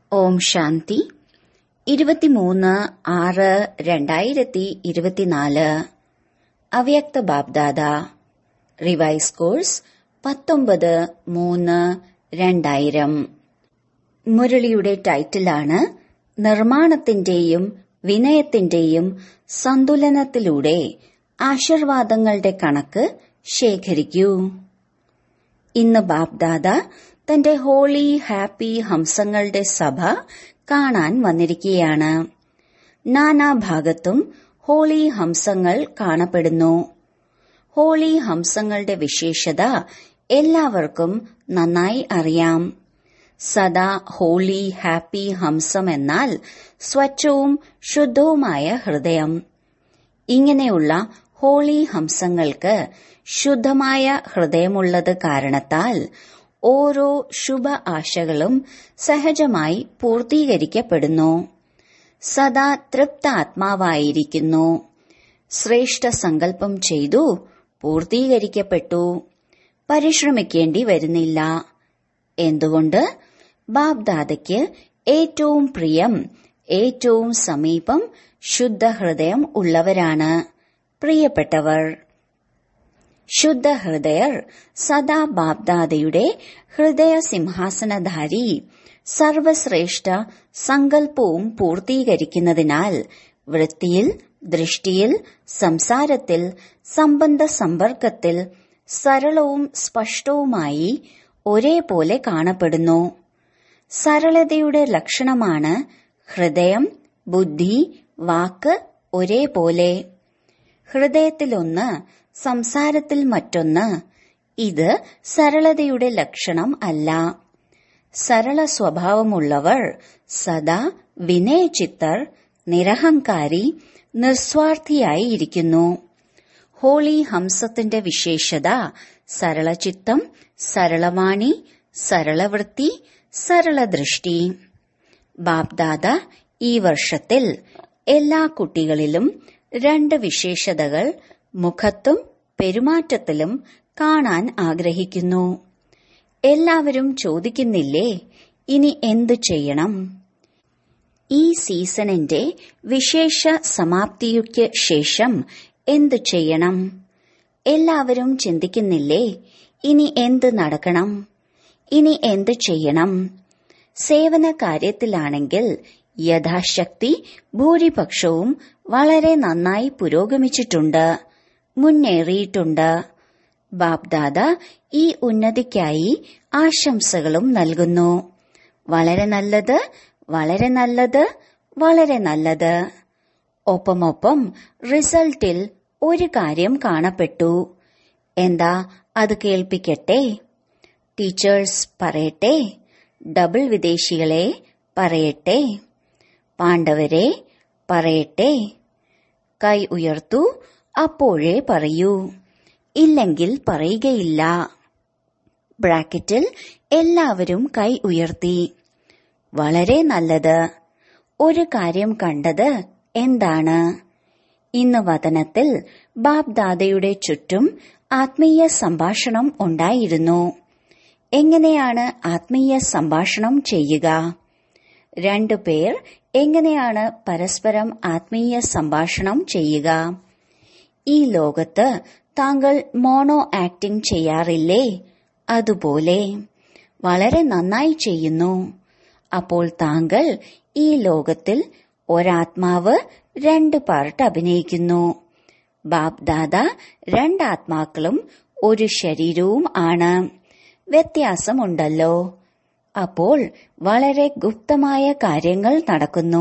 ഓം ശാന്തി ഇരുപത്തിമൂന്ന് ആറ് രണ്ടായിരത്തി ഇരുപത്തിനാല് അവ്യക്ത ബാബ്ദാദ റിവൈസ് കോഴ്സ് പത്തൊമ്പത് മൂന്ന് രണ്ടായിരം മുരളിയുടെ ടൈറ്റിലാണ് നിർമ്മാണത്തിന്റെയും വിനയത്തിന്റെയും സന്തുലനത്തിലൂടെ ആശീർവാദങ്ങളുടെ കണക്ക് ശേഖരിക്കൂ ഇന്ന് ബാബ്ദാദ തന്റെ ഹോളി ഹാപ്പി ഹംസങ്ങളുടെ സഭ കാണാൻ വന്നിരിക്കുകയാണ് നാനാഭാഗത്തും ഹോളി ഹംസങ്ങൾ കാണപ്പെടുന്നു ഹോളി ഹംസങ്ങളുടെ വിശേഷത എല്ലാവർക്കും നന്നായി അറിയാം സദാ ഹോളി ഹാപ്പി ഹംസം എന്നാൽ സ്വച്ഛവും ശുദ്ധവുമായ ഹൃദയം ഇങ്ങനെയുള്ള ഹോളി ഹംസങ്ങൾക്ക് ശുദ്ധമായ ഹൃദയമുള്ളത് കാരണത്താൽ ഓരോ ശുഭ ആശകളും സഹജമായി പൂർത്തീകരിക്കപ്പെടുന്നു സദാ തൃപ്താത്മാവായിരിക്കുന്നു ശ്രേഷ്ഠ സങ്കല്പം ചെയ്തു പൂർത്തീകരിക്കപ്പെട്ടു പരിശ്രമിക്കേണ്ടി വരുന്നില്ല എന്തുകൊണ്ട് ബാബ്ദാദയ്ക്ക് ഏറ്റവും പ്രിയം ഏറ്റവും സമീപം ശുദ്ധ ഹൃദയം ഉള്ളവരാണ് പ്രിയപ്പെട്ടവർ ശുദ്ധ ഹൃദയർ സദാ ബാബ്ദാദയുടെ ഹൃദയ സിംഹാസനധാരി സർവശ്രേഷ്ഠ സങ്കല്പവും പൂർത്തീകരിക്കുന്നതിനാൽ വൃത്തിയിൽ ദൃഷ്ടിയിൽ സംസാരത്തിൽ സംബന്ധ സമ്പർക്കത്തിൽ സരളവും സ്പഷ്ടവുമായി ഒരേപോലെ കാണപ്പെടുന്നു സരളതയുടെ ലക്ഷണമാണ് ഹൃദയം ബുദ്ധി വാക്ക് ഒരേപോലെ ഹൃദയത്തിലൊന്ന് സംസാരത്തിൽ മറ്റൊന്ന് ഇത് സരളതയുടെ ലക്ഷണം അല്ല സരള സ്വഭാവമുള്ളവർ സദാ വിനയചിത്തർ നിരഹങ്കാരി നിസ്വാർത്ഥിയായി ഇരിക്കുന്നു ഹോളി ഹംസത്തിന്റെ വിശേഷത സരളചിത്തം സരളവാണി സരളവൃത്തി സരളദൃഷ്ടി ബാബ്ദാദ ഈ വർഷത്തിൽ എല്ലാ കുട്ടികളിലും രണ്ട് വിശേഷതകൾ മുഖത്തും പെരുമാറ്റത്തിലും കാണാൻ ആഗ്രഹിക്കുന്നു എല്ലാവരും ചോദിക്കുന്നില്ലേ ഇനി എന്തു ചെയ്യണം ഈ സീസണിന്റെ വിശേഷ സമാപ്തിക്ക് ശേഷം എന്തു ചെയ്യണം എല്ലാവരും ചിന്തിക്കുന്നില്ലേ ഇനി എന്ത് നടക്കണം ഇനി എന്ത് ചെയ്യണം സേവന കാര്യത്തിലാണെങ്കിൽ യഥാശക്തി ഭൂരിപക്ഷവും വളരെ നന്നായി പുരോഗമിച്ചിട്ടുണ്ട് മുന്നേറിയിട്ടുണ്ട് ബാബ്ദാദ ഈ ഉന്നതിക്കായി ആശംസകളും നൽകുന്നു വളരെ നല്ലത് വളരെ നല്ലത് വളരെ നല്ലത് ഒപ്പമൊപ്പം റിസൾട്ടിൽ ഒരു കാര്യം കാണപ്പെട്ടു എന്താ അത് കേൾപ്പിക്കട്ടെ ടീച്ചേഴ്സ് പറയട്ടെ ഡബിൾ വിദേശികളെ പറയട്ടെ പാണ്ഡവരെ പറയട്ടെ കൈ ഉയർത്തു അപ്പോഴേ പറയൂ ഇല്ലെങ്കിൽ പറയുകയില്ല ബ്രാക്കറ്റിൽ എല്ലാവരും കൈ ഉയർത്തി വളരെ നല്ലത് ഒരു കാര്യം കണ്ടത് എന്താണ് ഇന്ന് വതനത്തിൽ ബാബ്ദാദയുടെ ചുറ്റും ആത്മീയ സംഭാഷണം ഉണ്ടായിരുന്നു എങ്ങനെയാണ് ആത്മീയ സംഭാഷണം ചെയ്യുക രണ്ടു പേർ എങ്ങനെയാണ് പരസ്പരം ആത്മീയ സംഭാഷണം ചെയ്യുക ഈ ലോകത്ത് താങ്കൾ മോണോ ആക്ടിംഗ് ചെയ്യാറില്ലേ അതുപോലെ വളരെ നന്നായി ചെയ്യുന്നു അപ്പോൾ താങ്കൾ ഈ ലോകത്തിൽ ഒരാത്മാവ് രണ്ട് പാർട്ട് അഭിനയിക്കുന്നു ബാബ്ദാദ രണ്ടാത്മാക്കളും ഒരു ശരീരവും ആണ് വ്യത്യാസമുണ്ടല്ലോ അപ്പോൾ വളരെ ഗുപ്തമായ കാര്യങ്ങൾ നടക്കുന്നു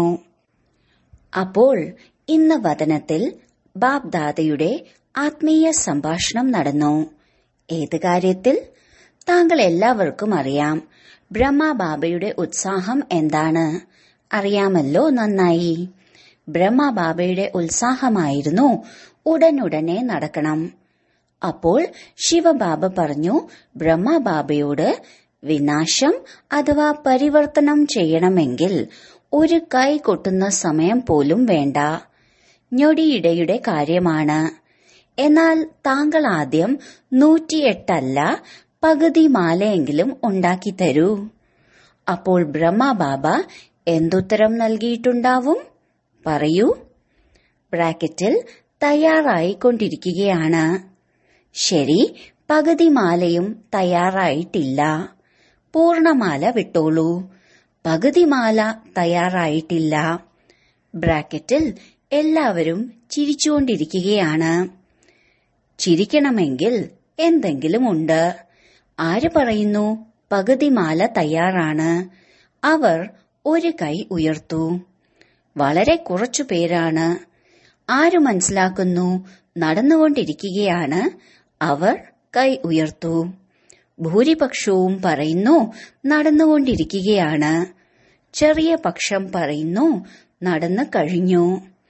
അപ്പോൾ ഇന്ന് വതനത്തിൽ ബാബ്ദാദയുടെ ആത്മീയ സംഭാഷണം നടന്നു ഏത് കാര്യത്തിൽ താങ്കൾ എല്ലാവർക്കും അറിയാം ബ്രഹ്മബാബയുടെ ഉത്സാഹം എന്താണ് അറിയാമല്ലോ നന്നായി ബ്രഹ്മബാബയുടെ ഉത്സാഹമായിരുന്നു ഉടനുടനെ നടക്കണം അപ്പോൾ ശിവബാബ പറഞ്ഞു ബ്രഹ്മബാബയോട് വിനാശം അഥവാ പരിവർത്തനം ചെയ്യണമെങ്കിൽ ഒരു കൈ കൊട്ടുന്ന സമയം പോലും വേണ്ട ഞൊടിയിടയുടെ കാര്യമാണ് എന്നാൽ താങ്കൾ ആദ്യം നൂറ്റിയെട്ടല്ല പകുതി മാലയെങ്കിലും ഉണ്ടാക്കി തരൂ അപ്പോൾ ബ്രഹ്മബാബ എന്തുത്തരം നൽകിയിട്ടുണ്ടാവും പറയൂ ബ്രാക്കറ്റിൽ തയ്യാറായിക്കൊണ്ടിരിക്കുകയാണ് ശരി പകുതി മാലയും തയ്യാറായിട്ടില്ല പൂർണമാല വിട്ടോളൂ പകുതി മാല തയ്യാറായിട്ടില്ല ബ്രാക്കറ്റിൽ എല്ലാവരും ചിരിച്ചുകൊണ്ടിരിക്കുകയാണ് ചിരിക്കണമെങ്കിൽ എന്തെങ്കിലും ഉണ്ട് ആര് പറയുന്നു പകുതി മാല തയ്യാറാണ് അവർ ഒരു കൈ ഉയർത്തു വളരെ കുറച്ചു പേരാണ് ആര് മനസ്സിലാക്കുന്നു നടന്നുകൊണ്ടിരിക്കുകയാണ് അവർ കൈ ഉയർത്തു ഭൂരിപക്ഷവും പറയുന്നു നടന്നുകൊണ്ടിരിക്കുകയാണ് ചെറിയ പക്ഷം പറയുന്നു നടന്നു കഴിഞ്ഞു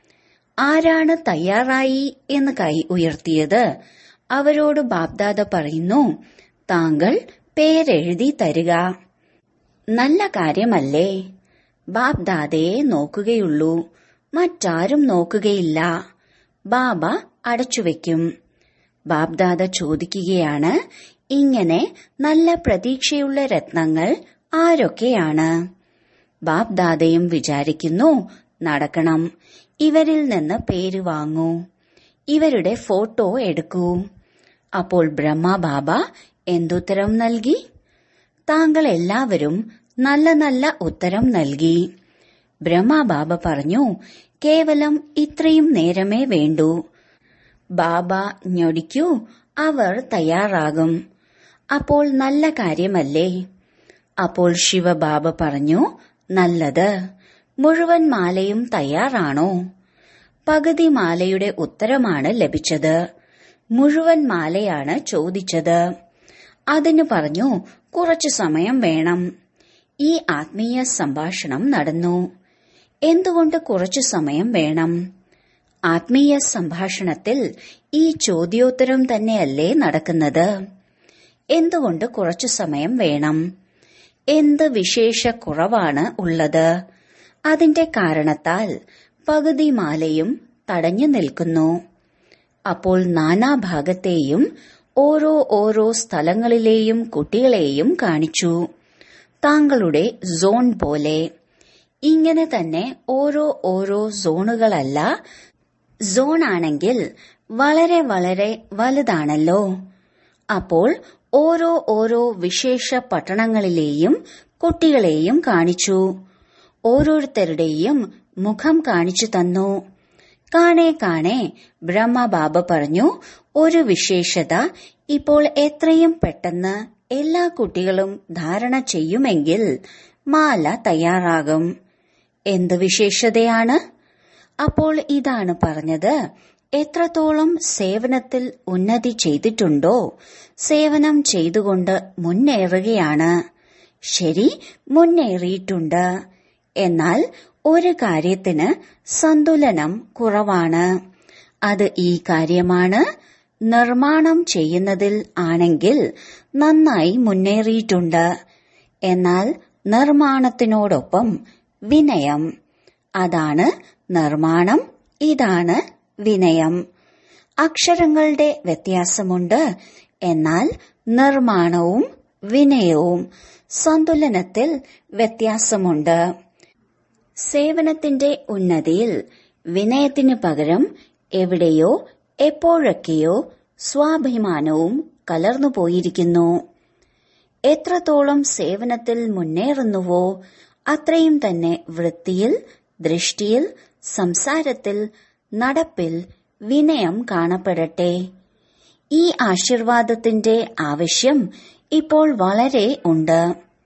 ആരാണ് തയ്യാറായി എന്ന് കൈ ഉയർത്തിയത് അവരോട് ബാബ്ദാദ പറയുന്നു താങ്കൾ പേരെഴുതി തരിക നല്ല കാര്യമല്ലേ ബാബ്ദാദയെ നോക്കുകയുള്ളൂ മറ്റാരും നോക്കുകയില്ല ബാബ അടച്ചുവെക്കും ബാബ്ദാദ ചോദിക്കുകയാണ് ഇങ്ങനെ നല്ല പ്രതീക്ഷയുള്ള രത്നങ്ങൾ ആരൊക്കെയാണ് ബാബ്ദാദയും വിചാരിക്കുന്നു നടക്കണം ഇവരിൽ നിന്ന് പേര് വാങ്ങൂ ഇവരുടെ ഫോട്ടോ എടുക്കൂ അപ്പോൾ ബ്രഹ്മ ബാബ എന്തുത്തരം നൽകി താങ്കൾ എല്ലാവരും നല്ല നല്ല ഉത്തരം നൽകി ബ്രഹ്മ ബാബ പറഞ്ഞു കേവലം ഇത്രയും നേരമേ വേണ്ടൂ ബാബ ഞൊടിക്കൂ അവർ തയ്യാറാകും അപ്പോൾ നല്ല കാര്യമല്ലേ അപ്പോൾ ശിവബാബ പറഞ്ഞു നല്ലത് മുഴുവൻ മാലയും തയ്യാറാണോ പകുതി മാലയുടെ ഉത്തരമാണ് ലഭിച്ചത് മുഴുവൻ മാലയാണ് ചോദിച്ചത് അതിന് പറഞ്ഞു കുറച്ചു സമയം വേണം ഈ ആത്മീയ സംഭാഷണം നടന്നു എന്തുകൊണ്ട് കുറച്ചു സമയം വേണം ആത്മീയ സംഭാഷണത്തിൽ ഈ ചോദ്യോത്തരം തന്നെയല്ലേ നടക്കുന്നത് എന്തുകൊണ്ട് കുറച്ചു സമയം വേണം എന്ത് വിശേഷ കുറവാണ് ഉള്ളത് അതിന്റെ കാരണത്താൽ പകുതി മാലയും തടഞ്ഞു നിൽക്കുന്നു അപ്പോൾ നാനാഭാഗത്തെയും ഓരോ ഓരോ സ്ഥലങ്ങളിലെയും കുട്ടികളെയും കാണിച്ചു താങ്കളുടെ സോൺ പോലെ ഇങ്ങനെ തന്നെ ഓരോ ഓരോ സോണുകളല്ല സോണാണെങ്കിൽ വളരെ വളരെ വലുതാണല്ലോ അപ്പോൾ ഓരോ ഓരോ വിശേഷ പട്ടണങ്ങളിലെയും കുട്ടികളെയും കാണിച്ചു ഓരോരുത്തരുടെയും മുഖം കാണിച്ചു തന്നു കാണേ കാണേ ബ്രഹ്മബാബ പറഞ്ഞു ഒരു വിശേഷത ഇപ്പോൾ എത്രയും പെട്ടെന്ന് എല്ലാ കുട്ടികളും ധാരണ ചെയ്യുമെങ്കിൽ മാല തയ്യാറാകും എന്ത് വിശേഷതയാണ് അപ്പോൾ ഇതാണ് പറഞ്ഞത് എത്രത്തോളം സേവനത്തിൽ ഉന്നതി ചെയ്തിട്ടുണ്ടോ സേവനം ചെയ്തുകൊണ്ട് മുന്നേറുകയാണ് ശരി മുന്നേറിയിട്ടുണ്ട് എന്നാൽ ഒരു കാര്യത്തിന് സന്തുലനം കുറവാണ് അത് ഈ കാര്യമാണ് നിർമ്മാണം ചെയ്യുന്നതിൽ ആണെങ്കിൽ നന്നായി മുന്നേറിയിട്ടുണ്ട് എന്നാൽ നിർമ്മാണത്തിനോടൊപ്പം വിനയം അതാണ് നിർമ്മാണം ഇതാണ് വിനയം അക്ഷരങ്ങളുടെ വ്യത്യാസമുണ്ട് എന്നാൽ നിർമ്മാണവും വിനയവും സന്തുലനത്തിൽ വ്യത്യാസമുണ്ട് സേവനത്തിന്റെ ഉന്നതിയിൽ വിനയത്തിനു പകരം എവിടെയോ എപ്പോഴൊക്കെയോ സ്വാഭിമാനവും കലർന്നുപോയിരിക്കുന്നു എത്രത്തോളം സേവനത്തിൽ മുന്നേറുന്നുവോ അത്രയും തന്നെ വൃത്തിയിൽ ദൃഷ്ടിയിൽ സംസാരത്തിൽ നടപ്പിൽ വിനയം കാണപ്പെടട്ടെ ഈ ആശീർവാദത്തിന്റെ ആവശ്യം ഇപ്പോൾ വളരെ ഉണ്ട്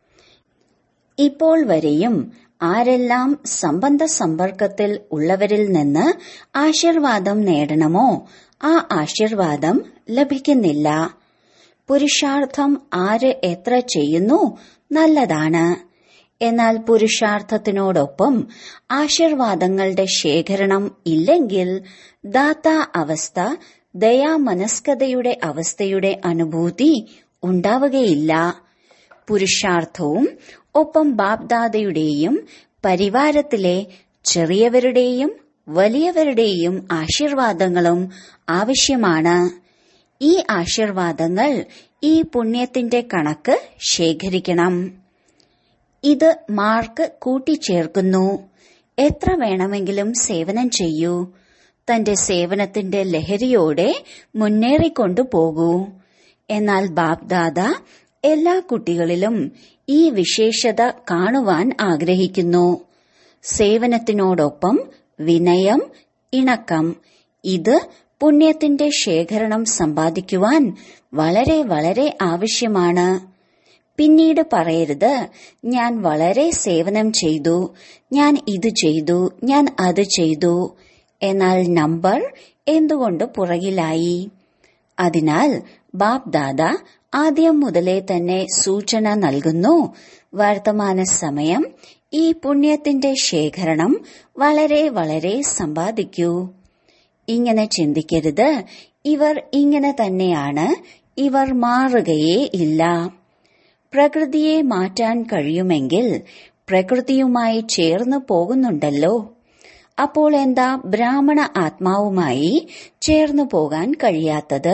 ഇപ്പോൾ വരെയും ആരെല്ലാം സംബന്ധ സമ്പർക്കത്തിൽ ഉള്ളവരിൽ നിന്ന് ആശീർവാദം നേടണമോ ആ ആശീർവാദം ലഭിക്കുന്നില്ല പുരുഷാർത്ഥം ആര് എത്ര ചെയ്യുന്നു നല്ലതാണ് എന്നാൽ പുരുഷാർത്ഥത്തിനോടൊപ്പം ആശീർവാദങ്ങളുടെ ശേഖരണം ഇല്ലെങ്കിൽ ദാത്ത അവസ്ഥ ദയാമനസ്കതയുടെ അവസ്ഥയുടെ അനുഭൂതി ഉണ്ടാവുകയില്ല പുരുഷാർത്ഥവും ഒപ്പം ബാപ്ദാദയുടെയും പരിവാരത്തിലെ ചെറിയവരുടെയും വലിയവരുടെയും ആശീർവാദങ്ങളും ആവശ്യമാണ് ഈ ആശീർവാദങ്ങൾ ഈ പുണ്യത്തിന്റെ കണക്ക് ശേഖരിക്കണം ഇത് മാർക്ക് കൂട്ടിച്ചേർക്കുന്നു എത്ര വേണമെങ്കിലും സേവനം ചെയ്യൂ തന്റെ സേവനത്തിന്റെ ലഹരിയോടെ മുന്നേറിക്കൊണ്ടു പോകൂ എന്നാൽ ബാപ്ദാദ എല്ലാ കുട്ടികളിലും ഈ വിശേഷത കാണുവാൻ ആഗ്രഹിക്കുന്നു സേവനത്തിനോടൊപ്പം വിനയം ഇണക്കം ഇത് പുണ്യത്തിന്റെ ശേഖരണം സമ്പാദിക്കുവാൻ വളരെ വളരെ ആവശ്യമാണ് പിന്നീട് പറയരുത് ഞാൻ വളരെ സേവനം ചെയ്തു ഞാൻ ഇത് ചെയ്തു ഞാൻ അത് ചെയ്തു എന്നാൽ നമ്പർ എന്തുകൊണ്ട് പുറകിലായി അതിനാൽ ബാപ് ദാദ ആദ്യം മുതലേ തന്നെ സൂചന നൽകുന്നു വർത്തമാന സമയം ഈ പുണ്യത്തിന്റെ ശേഖരണം വളരെ വളരെ സമ്പാദിക്കൂ ഇങ്ങനെ ചിന്തിക്കരുത് ഇവർ ഇങ്ങനെ തന്നെയാണ് ഇവർ മാറുകയേ ഇല്ല പ്രകൃതിയെ മാറ്റാൻ കഴിയുമെങ്കിൽ പ്രകൃതിയുമായി ചേർന്ന് പോകുന്നുണ്ടല്ലോ അപ്പോൾ എന്താ ബ്രാഹ്മണ ആത്മാവുമായി ചേർന്നു പോകാൻ കഴിയാത്തത്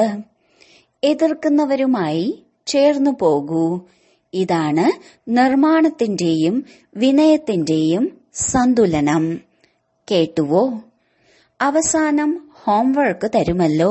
എതിർക്കുന്നവരുമായി ചേർന്നു പോകൂ ഇതാണ് നിർമ്മാണത്തിന്റെയും വിനയത്തിന്റെയും സന്തുലനം കേട്ടുവോ അവസാനം ഹോംവർക്ക് തരുമല്ലോ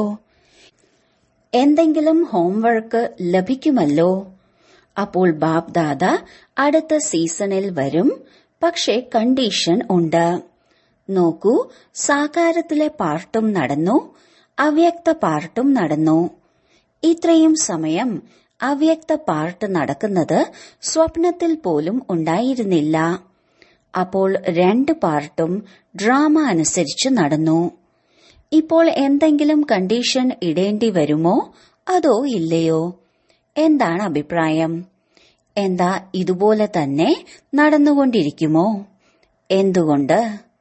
എന്തെങ്കിലും ഹോംവർക്ക് ലഭിക്കുമല്ലോ അപ്പോൾ ബാപ് ദാദ അടുത്ത സീസണിൽ വരും പക്ഷേ കണ്ടീഷൻ ഉണ്ട് നോക്കൂ സാകാരത്തിലെ പാർട്ടും നടന്നു അവ്യക്ത പാർട്ടും നടന്നു ഇത്രയും സമയം അവ്യക്ത പാർട്ട് നടക്കുന്നത് സ്വപ്നത്തിൽ പോലും ഉണ്ടായിരുന്നില്ല അപ്പോൾ രണ്ട് പാർട്ടും ഡ്രാമ അനുസരിച്ച് നടന്നു ഇപ്പോൾ എന്തെങ്കിലും കണ്ടീഷൻ ഇടേണ്ടി വരുമോ അതോ ഇല്ലയോ എന്താണ് അഭിപ്രായം എന്താ ഇതുപോലെ തന്നെ നടന്നുകൊണ്ടിരിക്കുമോ എന്തുകൊണ്ട്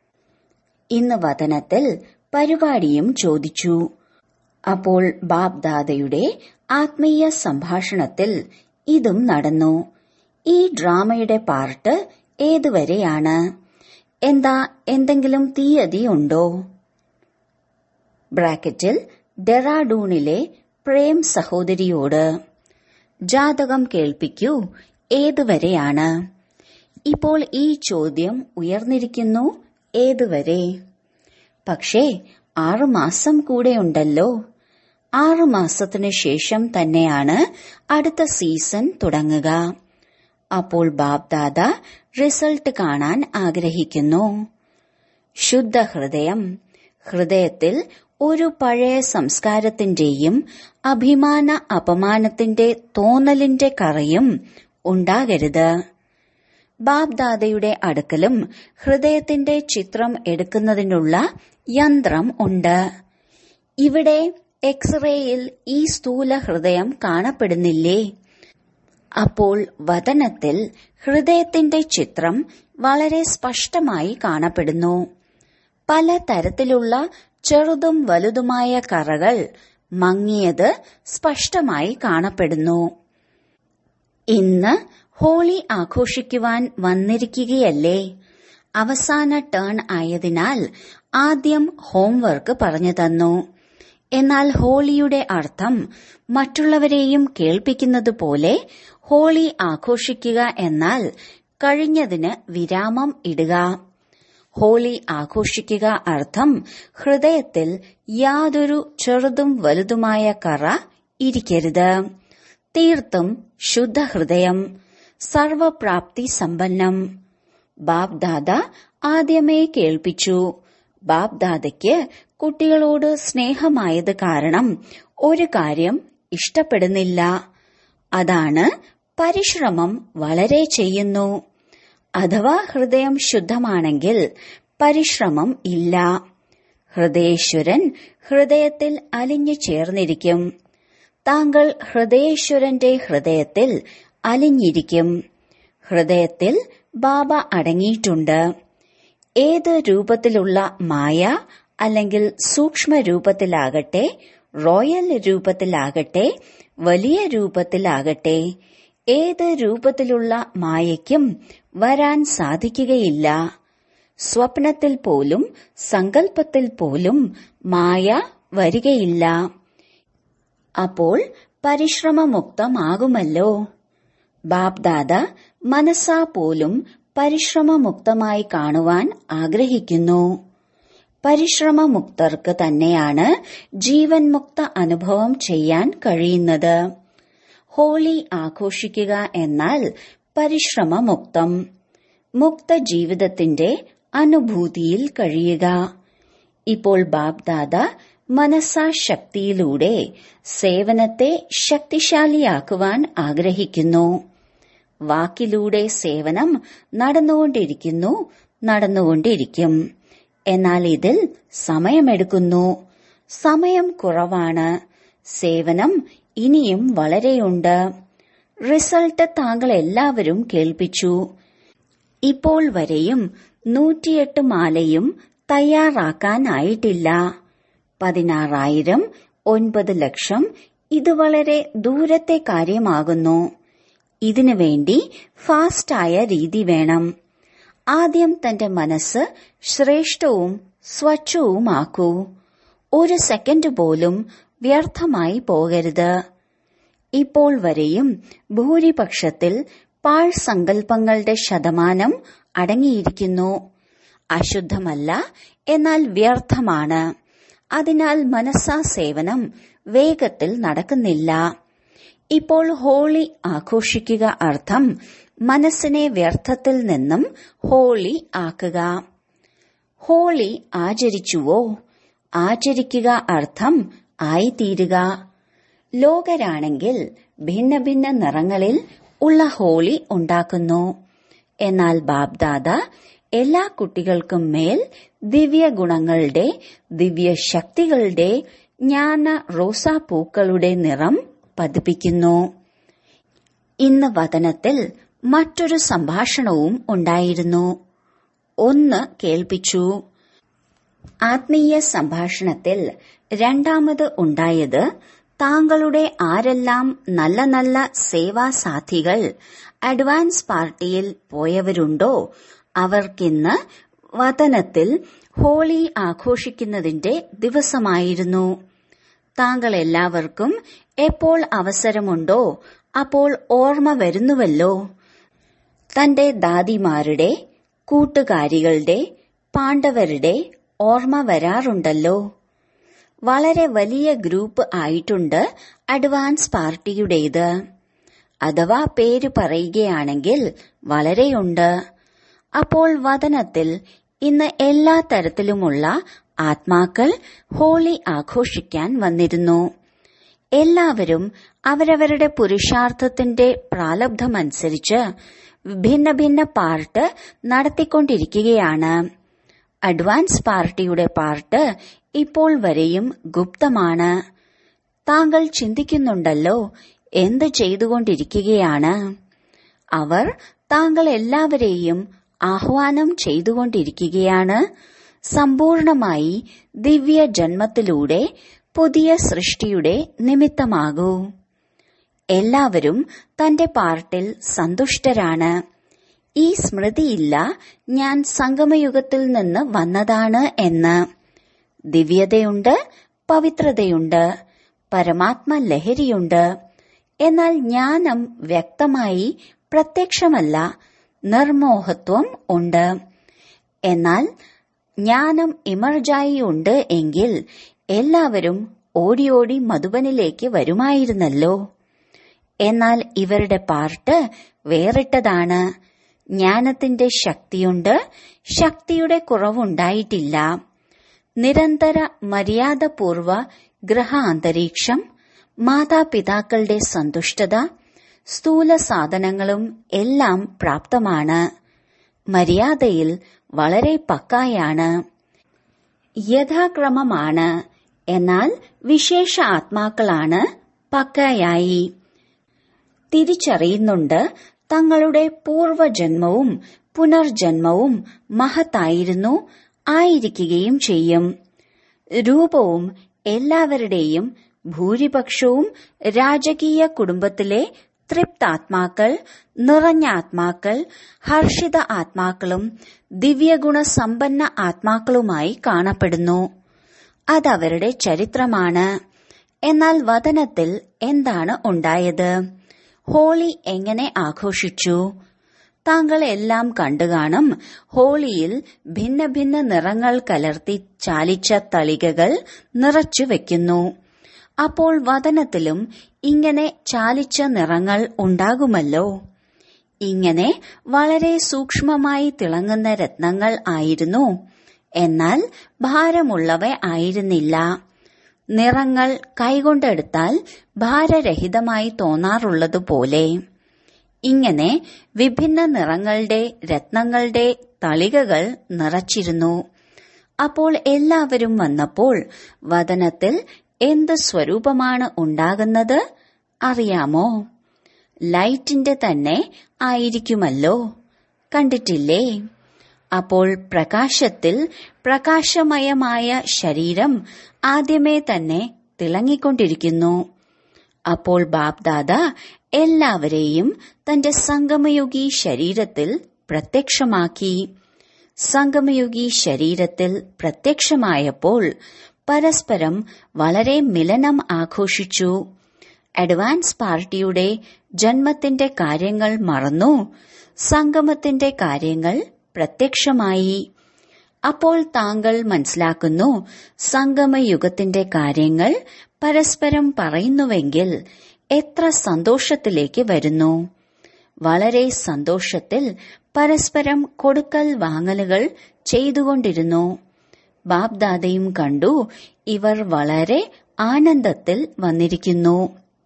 ഇന്ന് വതനത്തിൽ പരിപാടിയും ചോദിച്ചു അപ്പോൾ ബാബ് ദാദയുടെ ആത്മീയ സംഭാഷണത്തിൽ ഇതും നടന്നു ഈ ഡ്രാമയുടെ പാർട്ട് ഏതുവരെയാണ് എന്താ എന്തെങ്കിലും തീയതി ഉണ്ടോ ബ്രാക്കറ്റിൽ ഡെറാഡൂണിലെ പ്രേം സഹോദരിയോട് ജാതകം കേൾപ്പിക്കൂ ഏതുവരെയാണ് ഇപ്പോൾ ഈ ചോദ്യം ഉയർന്നിരിക്കുന്നു ഏതുവരെ പക്ഷേ ആറുമാസം കൂടെയുണ്ടല്ലോ ആറുമാസത്തിനു ശേഷം തന്നെയാണ് അടുത്ത സീസൺ തുടങ്ങുക അപ്പോൾ ബാബ്ദാദ റിസൾട്ട് കാണാൻ ആഗ്രഹിക്കുന്നു ശുദ്ധ ഹൃദയം ഹൃദയത്തിൽ ഒരു പഴയ സംസ്കാരത്തിന്റെയും അഭിമാന അപമാനത്തിന്റെ തോന്നലിന്റെ കറയും ഉണ്ടാകരുത് ബാബ്ദാദയുടെ അടുക്കലും ഹൃദയത്തിന്റെ ചിത്രം എടുക്കുന്നതിനുള്ള യന്ത്രം ഉണ്ട് ഇവിടെ എക്സ്റേയിൽ ഈ സ്ഥൂല ഹൃദയം കാണപ്പെടുന്നില്ലേ അപ്പോൾ വതനത്തിൽ ഹൃദയത്തിന്റെ ചിത്രം വളരെ സ്പഷ്ടമായി കാണപ്പെടുന്നു പല തരത്തിലുള്ള ചെറുതും വലുതുമായ കറകൾ മങ്ങിയത് സ്പഷ്ടമായി കാണപ്പെടുന്നു ഇന്ന് ഹോളി ആഘോഷിക്കുവാൻ വന്നിരിക്കുകയല്ലേ അവസാന ടേൺ ആയതിനാൽ ആദ്യം ഹോംവർക്ക് പറഞ്ഞു തന്നു എന്നാൽ ഹോളിയുടെ അർത്ഥം മറ്റുള്ളവരെയും കേൾപ്പിക്കുന്നത് പോലെ ഹോളി ആഘോഷിക്കുക എന്നാൽ കഴിഞ്ഞതിന് വിരാമം ഇടുക ഹോളി ആഘോഷിക്കുക അർത്ഥം ഹൃദയത്തിൽ യാതൊരു ചെറുതും വലുതുമായ കറ ഇരിക്കരുത് തീർത്തും ശുദ്ധഹൃദയം സർവപ്രാപ്തി സമ്പന്നം ബാബ് ദാദ ആദ്യമേ കേൾപ്പിച്ചു ബാബ് ദാദയ്ക്ക് കുട്ടികളോട് സ്നേഹമായത് കാരണം ഒരു കാര്യം ഇഷ്ടപ്പെടുന്നില്ല അതാണ് പരിശ്രമം വളരെ ചെയ്യുന്നു അഥവാ ഹൃദയം ശുദ്ധമാണെങ്കിൽ പരിശ്രമം ഇല്ല ഹൃദയേശ്വരൻ ഹൃദയത്തിൽ അലിഞ്ഞു ചേർന്നിരിക്കും താങ്കൾ ഹൃദയേശ്വരന്റെ ഹൃദയത്തിൽ അലിഞ്ഞിരിക്കും ഹൃദയത്തിൽ ബാബ അടങ്ങിയിട്ടുണ്ട് ഏത് രൂപത്തിലുള്ള മായ അല്ലെങ്കിൽ സൂക്ഷ്മ രൂപത്തിലാകട്ടെ റോയൽ രൂപത്തിലാകട്ടെ വലിയ രൂപത്തിലാകട്ടെ ഏത് രൂപത്തിലുള്ള മായയ്ക്കും വരാൻ സാധിക്കുകയില്ല സ്വപ്നത്തിൽ പോലും സങ്കല്പത്തിൽ പോലും മായ വരികയില്ല അപ്പോൾ പരിശ്രമമുക്തമാകുമല്ലോ ബാബ്ദാദ മനസ്സാ പോലും പരിശ്രമമുക്തമായി കാണുവാൻ ആഗ്രഹിക്കുന്നു പരിശ്രമമുക്തർക്ക് തന്നെയാണ് ജീവൻ മുക്ത അനുഭവം ചെയ്യാൻ കഴിയുന്നത് ഹോളി ആഘോഷിക്കുക എന്നാൽ പരിശ്രമമുക്തം മുക്ത ജീവിതത്തിന്റെ അനുഭൂതിയിൽ കഴിയുക ഇപ്പോൾ ബാബ്ദാദ മനസ്സാശക്തിയിലൂടെ സേവനത്തെ ശക്തിശാലിയാക്കുവാൻ ആഗ്രഹിക്കുന്നു വാക്കിലൂടെ സേവനം നടന്നുകൊണ്ടിരിക്കുന്നു നടന്നുകൊണ്ടിരിക്കും എന്നാൽ ഇതിൽ സമയമെടുക്കുന്നു സമയം കുറവാണ് സേവനം ഇനിയും വളരെയുണ്ട് റിസൾട്ട് താങ്കൾ എല്ലാവരും കേൾപ്പിച്ചു ഇപ്പോൾ വരെയും നൂറ്റിയെട്ട് മാലയും തയ്യാറാക്കാനായിട്ടില്ല പതിനാറായിരം ഒൻപത് ലക്ഷം ഇത് വളരെ ദൂരത്തെ കാര്യമാകുന്നു ഇതിനു വേണ്ടി ഫാസ്റ്റായ രീതി വേണം ആദ്യം തന്റെ മനസ്സ് ശ്രേഷ്ഠവും സ്വച്ഛവുമാക്കൂ ഒരു സെക്കൻഡ് പോലും വ്യർത്ഥമായി പോകരുത് ഇപ്പോൾ വരെയും ഭൂരിപക്ഷത്തിൽ പാഴ് സങ്കല്പങ്ങളുടെ ശതമാനം അടങ്ങിയിരിക്കുന്നു അശുദ്ധമല്ല എന്നാൽ വ്യർത്ഥമാണ് അതിനാൽ മനസ്സാ സേവനം വേഗത്തിൽ നടക്കുന്നില്ല ഇപ്പോൾ ഹോളി ആഘോഷിക്കുക അർത്ഥം മനസ്സിനെ വ്യർത്ഥത്തിൽ നിന്നും ഹോളി ആക്കുക ഹോളി ആചരിച്ചുവോ ആചരിക്കുക അർത്ഥം ആയിത്തീരുക ലോകരാണെങ്കിൽ ഭിന്ന ഭിന്ന നിറങ്ങളിൽ ഉള്ള ഹോളി ഉണ്ടാക്കുന്നു എന്നാൽ ബാബ്ദാദ എല്ലാ കുട്ടികൾക്കും മേൽ ദിവ്യ ഗുണങ്ങളുടെ ദിവ്യ ശക്തികളുടെ ജ്ഞാന റോസാപ്പൂക്കളുടെ നിറം പതിപ്പിക്കുന്നു ഇന്ന് വതനത്തിൽ മറ്റൊരു സംഭാഷണവും ഉണ്ടായിരുന്നു ഒന്ന് കേൾപ്പിച്ചു ആത്മീയ സംഭാഷണത്തിൽ രണ്ടാമത് ഉണ്ടായത് താങ്കളുടെ ആരെല്ലാം നല്ല നല്ല സേവാസാഥികൾ അഡ്വാൻസ് പാർട്ടിയിൽ പോയവരുണ്ടോ അവർക്കിന്ന് വതനത്തിൽ ഹോളി ആഘോഷിക്കുന്നതിന്റെ ദിവസമായിരുന്നു താങ്കൾ എല്ലാവർക്കും എപ്പോൾ അവസരമുണ്ടോ അപ്പോൾ ഓർമ്മ വരുന്നുവല്ലോ തന്റെ ദാദിമാരുടെ കൂട്ടുകാരികളുടെ പാണ്ഡവരുടെ ഓർമ്മ വരാറുണ്ടല്ലോ വളരെ വലിയ ഗ്രൂപ്പ് ആയിട്ടുണ്ട് അഡ്വാൻസ് പാർട്ടിയുടേത് അഥവാ പേര് പറയുകയാണെങ്കിൽ വളരെയുണ്ട് അപ്പോൾ വതനത്തിൽ ഇന്ന് എല്ലാ തരത്തിലുമുള്ള ആത്മാക്കൾ ഹോളി ആഘോഷിക്കാൻ വന്നിരുന്നു എല്ലാവരും അവരവരുടെ പുരുഷാർത്ഥത്തിന്റെ പ്രാലബ്ധമനുസരിച്ച് ഭിന്ന ഭിന്ന പാർട്ട് നടത്തിക്കൊണ്ടിരിക്കുകയാണ് അഡ്വാൻസ് പാർട്ടിയുടെ പാർട്ട് ഇപ്പോൾ വരെയും ഗുപ്തമാണ് താങ്കൾ ചിന്തിക്കുന്നുണ്ടല്ലോ എന്ത് ചെയ്തുകൊണ്ടിരിക്കുകയാണ് അവർ താങ്കൾ എല്ലാവരെയും ആഹ്വാനം ചെയ്തുകൊണ്ടിരിക്കുകയാണ് സമ്പൂർണമായി ദിവ്യ ജന്മത്തിലൂടെ പുതിയ സൃഷ്ടിയുടെ നിമിത്തമാകൂ എല്ലാവരും തന്റെ പാർട്ടിൽ സന്തുഷ്ടരാണ് ഈ സ്മൃതിയില്ല ഞാൻ സംഗമയുഗത്തിൽ നിന്ന് വന്നതാണ് എന്ന് ദിവ്യതയുണ്ട് പവിത്രതയുണ്ട് പരമാത്മ ലഹരിയുണ്ട് എന്നാൽ ജ്ഞാനം വ്യക്തമായി പ്രത്യക്ഷമല്ല നിർമോഹത്വം ഉണ്ട് എന്നാൽ ജ്ഞാനം ഇമർജായി ഉണ്ട് എങ്കിൽ എല്ലാവരും ഓടി ഓടി മധുബനിലേക്ക് വരുമായിരുന്നല്ലോ എന്നാൽ ഇവരുടെ പാർട്ട് വേറിട്ടതാണ് ജ്ഞാനത്തിന്റെ ശക്തിയുണ്ട് ശക്തിയുടെ കുറവുണ്ടായിട്ടില്ല നിരന്തര മര്യാദപൂർവ ഗൃഹ അന്തരീക്ഷം മാതാപിതാക്കളുടെ സന്തുഷ്ടത സ്ഥൂല സാധനങ്ങളും എല്ലാം പ്രാപ്തമാണ് മര്യാദയിൽ വളരെ പക്കായാണ് യഥാക്രമമാണ് എന്നാൽ വിശേഷ ആത്മാക്കളാണ് പക്കയായി തിരിച്ചറിയുന്നുണ്ട് തങ്ങളുടെ പൂർവജന്മവും പുനർജന്മവും മഹത്തായിരുന്നു ആയിരിക്കുകയും ചെയ്യും രൂപവും എല്ലാവരുടെയും ഭൂരിപക്ഷവും രാജകീയ കുടുംബത്തിലെ തൃപ്താത്മാക്കൾ നിറഞ്ഞ ആത്മാക്കൾ ഹർഷിത ആത്മാക്കളും ദിവ്യഗുണ സമ്പന്ന ആത്മാക്കളുമായി കാണപ്പെടുന്നു അതവരുടെ ചരിത്രമാണ് എന്നാൽ വതനത്തിൽ എന്താണ് ഉണ്ടായത് ഹോളി എങ്ങനെ ആഘോഷിച്ചു താങ്കൾ എല്ലാം കണ്ടുകാണും ഹോളിയിൽ ഭിന്ന ഭിന്ന നിറങ്ങൾ കലർത്തി ചാലിച്ച തളികകൾ നിറച്ചു വെക്കുന്നു അപ്പോൾ വതനത്തിലും ഇങ്ങനെ ചാലിച്ച നിറങ്ങൾ ഉണ്ടാകുമല്ലോ ഇങ്ങനെ വളരെ സൂക്ഷ്മമായി തിളങ്ങുന്ന രത്നങ്ങൾ ആയിരുന്നു എന്നാൽ ഭാരമുള്ളവ ആയിരുന്നില്ല നിറങ്ങൾ കൈകൊണ്ടെടുത്താൽ ഭാരരഹിതമായി തോന്നാറുള്ളതുപോലെ ഇങ്ങനെ വിഭിന്ന നിറങ്ങളുടെ രത്നങ്ങളുടെ തളികകൾ നിറച്ചിരുന്നു അപ്പോൾ എല്ലാവരും വന്നപ്പോൾ വതനത്തിൽ എന്ത് സ്വരൂപമാണ് ഉണ്ടാകുന്നത് അറിയാമോ ലൈറ്റിന്റെ തന്നെ ആയിരിക്കുമല്ലോ കണ്ടിട്ടില്ലേ അപ്പോൾ പ്രകാശത്തിൽ പ്രകാശമയമായ ശരീരം ആദ്യമേ തന്നെ തിളങ്ങിക്കൊണ്ടിരിക്കുന്നു അപ്പോൾ ബാബ്ദാദ എല്ലാവരെയും തന്റെ സംഗമയുഗി ശരീരത്തിൽ പ്രത്യക്ഷമാക്കി സംഗമയുഗി ശരീരത്തിൽ പ്രത്യക്ഷമായപ്പോൾ പരസ്പരം വളരെ മിലനം ആഘോഷിച്ചു അഡ്വാൻസ് പാർട്ടിയുടെ ജന്മത്തിന്റെ കാര്യങ്ങൾ മറന്നു സംഗമത്തിന്റെ കാര്യങ്ങൾ പ്രത്യക്ഷമായി അപ്പോൾ താങ്കൾ മനസ്സിലാക്കുന്നു സംഗമയുഗത്തിന്റെ കാര്യങ്ങൾ പരസ്പരം പറയുന്നുവെങ്കിൽ എത്ര സന്തോഷത്തിലേക്ക് വരുന്നു വളരെ സന്തോഷത്തിൽ പരസ്പരം കൊടുക്കൽ വാങ്ങലുകൾ ചെയ്തുകൊണ്ടിരുന്നു ബാബ്ദാദയും കണ്ടു ഇവർ വളരെ ആനന്ദത്തിൽ വന്നിരിക്കുന്നു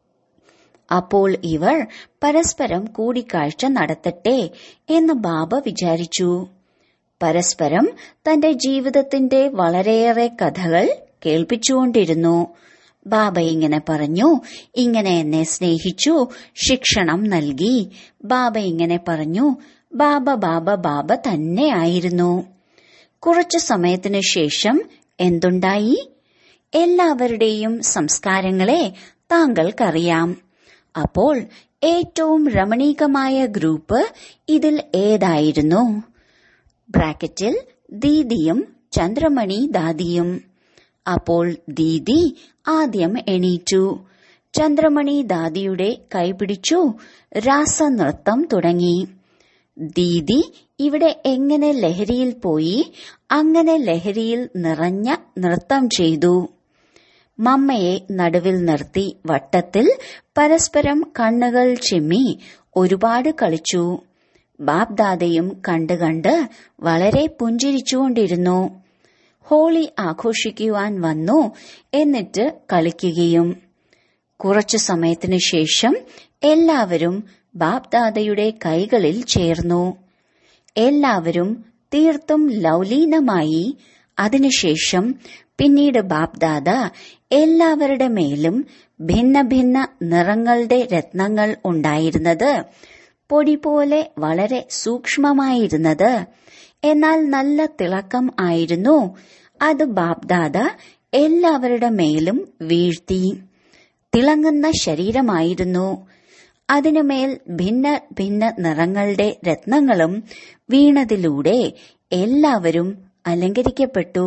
അപ്പോൾ ഇവർ പരസ്പരം കൂടിക്കാഴ്ച നടത്തട്ടെ എന്ന് ബാബ വിചാരിച്ചു പരസ്പരം തന്റെ ജീവിതത്തിന്റെ വളരെയേറെ കഥകൾ കേൾപ്പിച്ചുകൊണ്ടിരുന്നു ബാബ ഇങ്ങനെ പറഞ്ഞു ഇങ്ങനെ എന്നെ സ്നേഹിച്ചു ശിക്ഷണം നൽകി ബാബ ഇങ്ങനെ പറഞ്ഞു ബാബ ബാബ ബാബ തന്നെയായിരുന്നു കുറച്ചു സമയത്തിനു ശേഷം എന്തുണ്ടായി എല്ലാവരുടെയും സംസ്കാരങ്ങളെ താങ്കൾക്കറിയാം അപ്പോൾ ഏറ്റവും രമണീകമായ ഗ്രൂപ്പ് ഇതിൽ ഏതായിരുന്നു ബ്രാക്കറ്റിൽ ദീദിയും ചന്ദ്രമണി ദാദിയും അപ്പോൾ ദീദി ആദ്യം എണീറ്റു ചന്ദ്രമണി ദാദിയുടെ കൈപിടിച്ചു രാസനൃത്തം തുടങ്ങി ദീദി ഇവിടെ എങ്ങനെ ലഹരിയിൽ പോയി അങ്ങനെ ലഹരിയിൽ നിറഞ്ഞ നൃത്തം ചെയ്തു മമ്മയെ നടുവിൽ നിർത്തി വട്ടത്തിൽ പരസ്പരം കണ്ണുകൾ ചിമ്മി ഒരുപാട് കളിച്ചു ബാബ്ദാദയും കണ്ട് കണ്ട് വളരെ പുഞ്ചിരിച്ചുകൊണ്ടിരുന്നു ഹോളി ആഘോഷിക്കുവാൻ വന്നു എന്നിട്ട് കളിക്കുകയും കുറച്ചു സമയത്തിനു ശേഷം എല്ലാവരും ബാബ്ദാദയുടെ കൈകളിൽ ചേർന്നു എല്ലാവരും തീർത്തും ലൗലീനമായി അതിനുശേഷം പിന്നീട് ബാബ്ദാദ എല്ലാവരുടെ മേലും ഭിന്ന ഭിന്ന നിറങ്ങളുടെ രത്നങ്ങൾ ഉണ്ടായിരുന്നത് പൊടി പോലെ വളരെ സൂക്ഷ്മമായിരുന്നത് എന്നാൽ നല്ല തിളക്കം ആയിരുന്നു അത് ബാബ്ദാദ എല്ലാവരുടെ മേലും വീഴ്ത്തി തിളങ്ങുന്ന ശരീരമായിരുന്നു അതിനുമേൽ ഭിന്ന ഭിന്ന നിറങ്ങളുടെ രത്നങ്ങളും വീണതിലൂടെ എല്ലാവരും അലങ്കരിക്കപ്പെട്ടു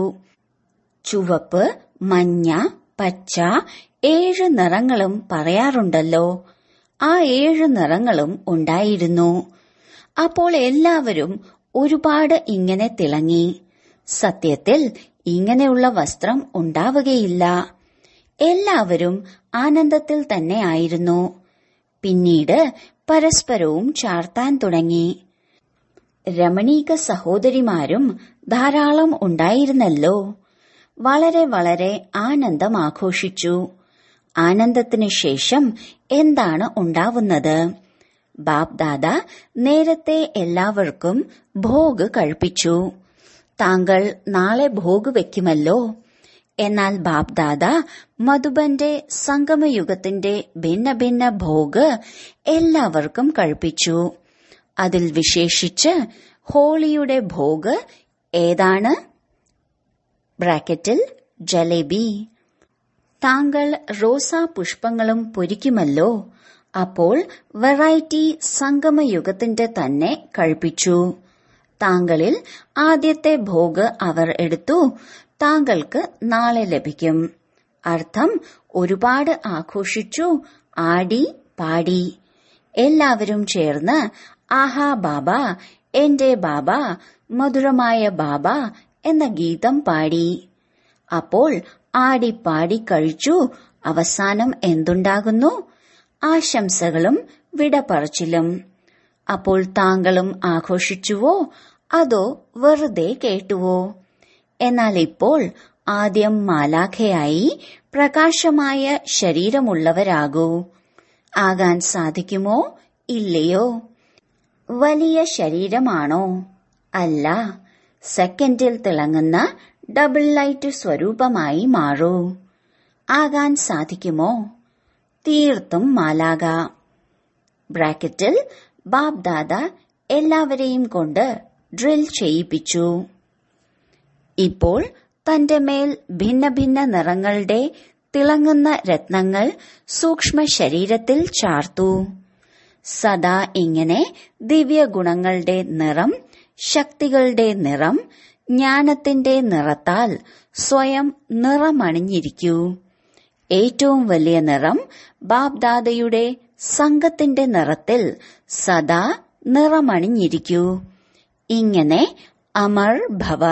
ചുവപ്പ് മഞ്ഞ പച്ച ഏഴ് നിറങ്ങളും പറയാറുണ്ടല്ലോ ആ ഏഴ് നിറങ്ങളും ഉണ്ടായിരുന്നു അപ്പോൾ എല്ലാവരും ഒരുപാട് ഇങ്ങനെ തിളങ്ങി സത്യത്തിൽ ഇങ്ങനെയുള്ള വസ്ത്രം ഉണ്ടാവുകയില്ല എല്ലാവരും ആനന്ദത്തിൽ തന്നെ ആയിരുന്നു പിന്നീട് പരസ്പരവും ചാർത്താൻ തുടങ്ങി രമണീക സഹോദരിമാരും ധാരാളം ഉണ്ടായിരുന്നല്ലോ വളരെ വളരെ ആനന്ദം ആഘോഷിച്ചു ആനന്ദത്തിനു ശേഷം എന്താണ് ഉണ്ടാവുന്നത് ബാബ്ദാദ നേരത്തെ എല്ലാവർക്കും ഭോഗ് കഴിപ്പിച്ചു താങ്കൾ നാളെ ഭോഗ് വെക്കുമല്ലോ എന്നാൽ ബാബ്ദാദ മധുബന്റെ സംഗമയുഗത്തിന്റെ ഭിന്ന ഭിന്ന ഭോഗ് എല്ലാവർക്കും കഴിപ്പിച്ചു അതിൽ വിശേഷിച്ച് ഹോളിയുടെ ഭോഗ് ഏതാണ് ബ്രാക്കറ്റിൽ ജലേബി താങ്കൾ റോസാ പുഷ്പങ്ങളും പൊരിക്കുമല്ലോ അപ്പോൾ വെറൈറ്റി സംഗമയുഗത്തിന്റെ തന്നെ കഴിപ്പിച്ചു താങ്കളിൽ ആദ്യത്തെ ഭോഗ് അവർ എടുത്തു താങ്കൾക്ക് നാളെ ലഭിക്കും അർത്ഥം ഒരുപാട് ആഘോഷിച്ചു ആടി പാടി എല്ലാവരും ചേർന്ന് ആഹാ ബാബ എന്റെ ബാബ മധുരമായ ബാബ എന്ന ഗീതം പാടി അപ്പോൾ ആടിപ്പാടി കഴിച്ചു അവസാനം എന്തുണ്ടാകുന്നു ആശംസകളും വിട പറച്ചിലും അപ്പോൾ താങ്കളും ആഘോഷിച്ചുവോ അതോ വെറുതെ കേട്ടുവോ എന്നാൽ ഇപ്പോൾ ആദ്യം മാലാഖയായി പ്രകാശമായ ശരീരമുള്ളവരാകൂ ആകാൻ സാധിക്കുമോ ഇല്ലയോ വലിയ ശരീരമാണോ അല്ല സെക്കൻഡിൽ തിളങ്ങുന്ന ഡബിൾ ലൈറ്റ് സ്വരൂപമായി മാറൂ ആകാൻ സാധിക്കുമോ തീർത്തും മാലാക ബ്രാക്കറ്റിൽ ബാബ് ദാദ എല്ലാവരെയും കൊണ്ട് ഡ്രിൽ ചെയ്യിപ്പിച്ചു ഇപ്പോൾ തന്റെ മേൽ ഭിന്ന ഭിന്ന നിറങ്ങളുടെ തിളങ്ങുന്ന രത്നങ്ങൾ സൂക്ഷ്മ ശരീരത്തിൽ ചാർത്തു സദാ ഇങ്ങനെ ദിവ്യ ഗുണങ്ങളുടെ നിറം ശക്തികളുടെ നിറം ജ്ഞാനത്തിന്റെ നിറത്താൽ സ്വയം നിറമണിഞ്ഞിരിക്കൂ ഏറ്റവും വലിയ നിറം ബാബ്ദാദയുടെ സംഘത്തിന്റെ നിറത്തിൽ സദാ നിറമണിഞ്ഞിരിക്കൂ ഇങ്ങനെ അമർ ഭവ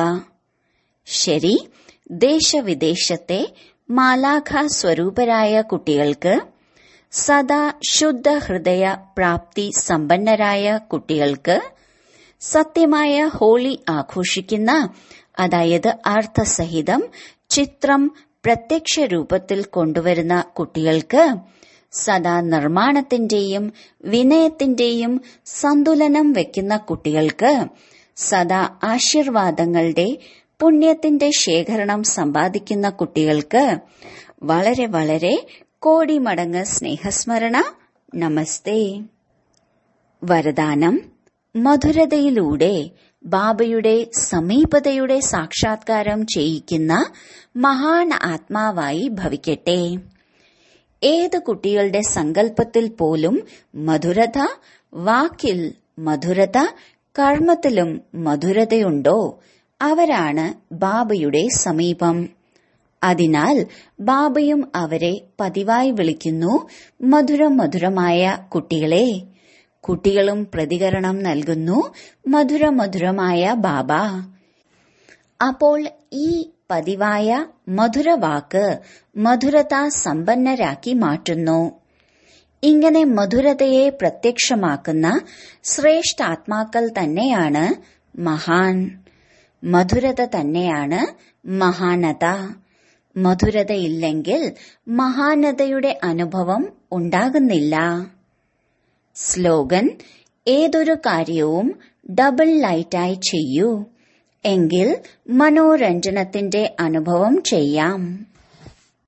ശരി ദേശവിദേശത്തെ മാലാഖ സ്വരൂപരായ കുട്ടികൾക്ക് സദാ ശുദ്ധ ഹൃദയ പ്രാപ്തി സമ്പന്നരായ കുട്ടികൾക്ക് സത്യമായ ഹോളി ആഘോഷിക്കുന്ന അതായത് അർത്ഥസഹിതം ചിത്രം പ്രത്യക്ഷ രൂപത്തിൽ കൊണ്ടുവരുന്ന കുട്ടികൾക്ക് സദാ നിർമ്മാണത്തിന്റെയും വിനയത്തിന്റെയും സന്തുലനം വെക്കുന്ന കുട്ടികൾക്ക് സദാ ആശീർവാദങ്ങളുടെ പുണ്യത്തിന്റെ ശേഖരണം സമ്പാദിക്കുന്ന കുട്ടികൾക്ക് വളരെ വളരെ കോടി മടങ്ങ് സ്നേഹസ്മരണ നമസ്തേ വരദാനം മധുരതയിലൂടെ ബാബയുടെ സമീപതയുടെ സാക്ഷാത്കാരം ചെയ്യിക്കുന്ന മഹാൻ ആത്മാവായി ഭവിക്കട്ടെ ഏത് കുട്ടികളുടെ സങ്കല്പത്തിൽ പോലും മധുരത വാക്കിൽ മധുരത കർമ്മത്തിലും മധുരതയുണ്ടോ അവരാണ് ബാബയുടെ സമീപം അതിനാൽ ബാബയും അവരെ പതിവായി വിളിക്കുന്നു മധുര മധുരമായ കുട്ടികളെ കുട്ടികളും പ്രതികരണം നൽകുന്നു മധുര മധുരമായ ബാബ അപ്പോൾ ഈ പതിവായ മധുരവാക്ക് മധുരത സമ്പന്നരാക്കി മാറ്റുന്നു ഇങ്ങനെ മധുരതയെ പ്രത്യക്ഷമാക്കുന്ന ശ്രേഷ്ഠാത്മാക്കൾ തന്നെയാണ് മഹാൻ മധുരത തന്നെയാണ് മഹാനത മധുരതയില്ലെങ്കിൽ മഹാനതയുടെ അനുഭവം ഉണ്ടാകുന്നില്ല സ്ലോഗൻ ഏതൊരു കാര്യവും ഡബിൾ ലൈറ്റായി ചെയ്യൂ എങ്കിൽ മനോരഞ്ജനത്തിന്റെ അനുഭവം ചെയ്യാം